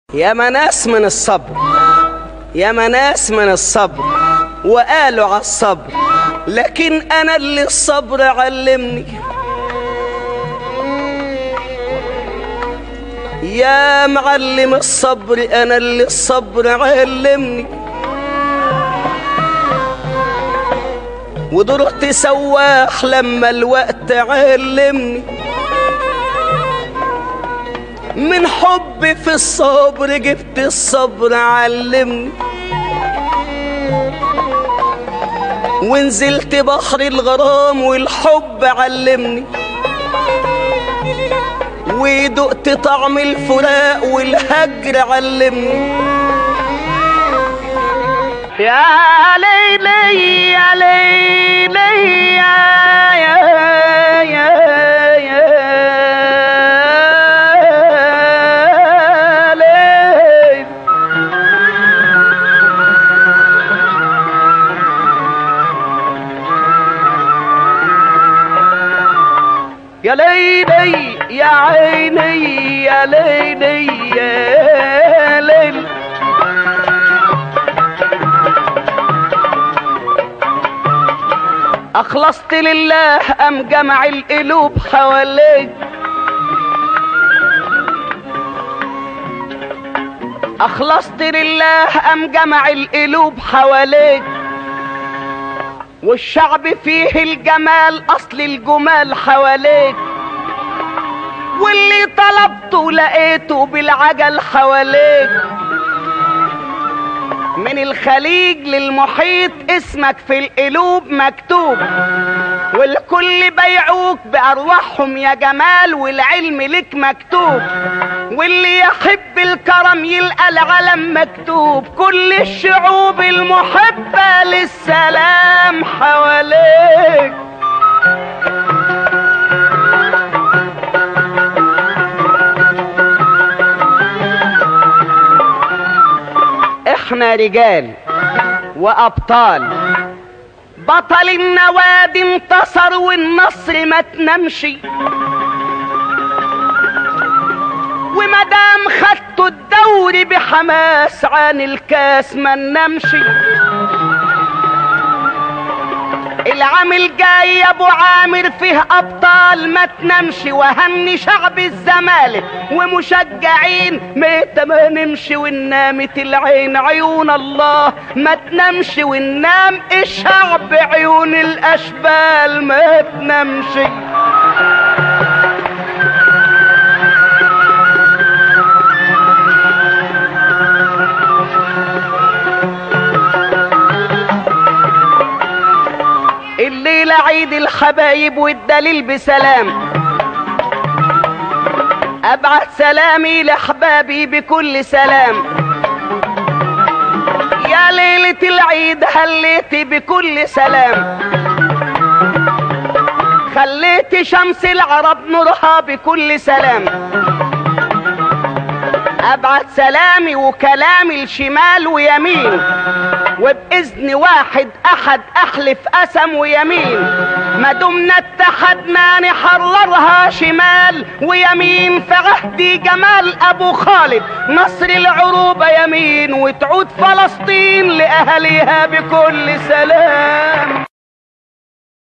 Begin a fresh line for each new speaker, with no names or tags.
يا مناس من الصبر يا مناس من الصبر وقالوا على الصبر لكن انا اللي الصبر علمني يا معلم الصبر انا اللي الصبر علمني ودرت سواح لما الوقت علمني من حبي في الصبر جبت الصبر علمني ونزلت بحر الغرام والحب علمني ودقت طعم الفراق والهجر علمني يا ليلي يا ليلي يا يا يا يا ليل يا ليلي يا عيني يا ليلي يا ليل أخلصت لله أم جمع القلوب حواليك أخلصت لله أم جمع القلوب حواليك والشعب فيه الجمال أصل الجمال حواليك واللي طلبته لقيته بالعجل حواليك من الخليج للمحيط اسمك في القلوب مكتوب والكل بيعوك بأرواحهم يا جمال والعلم لك مكتوب واللي يحب الكرم يلقى العلم مكتوب كل الشعوب المحبة للسلام حواليك احنا رجال وابطال بطل النوادي انتصر والنصر ما تنامشي ومدام خدتوا الدوري بحماس عن الكاس ما ننامشي العام الجاي يا ابو عامر فيه ابطال ما تنامش وهني شعب الزمالك ومشجعين متى ما نمشي ونامت العين عيون الله ما تنامش وننام الشعب عيون الاشبال ما تنامش الليلة عيد الحبايب والدليل بسلام ابعت سلامي لاحبابي بكل سلام يا ليلة العيد هليتي بكل سلام خليت شمس العرب نورها بكل سلام ابعت سلامي وكلامي الشمال ويمين وباذن واحد احد احلف قسم ويمين ما دمنا اتحدنا نحررها شمال ويمين في عهدي جمال ابو خالد نصر العروبه يمين وتعود فلسطين لاهاليها بكل سلام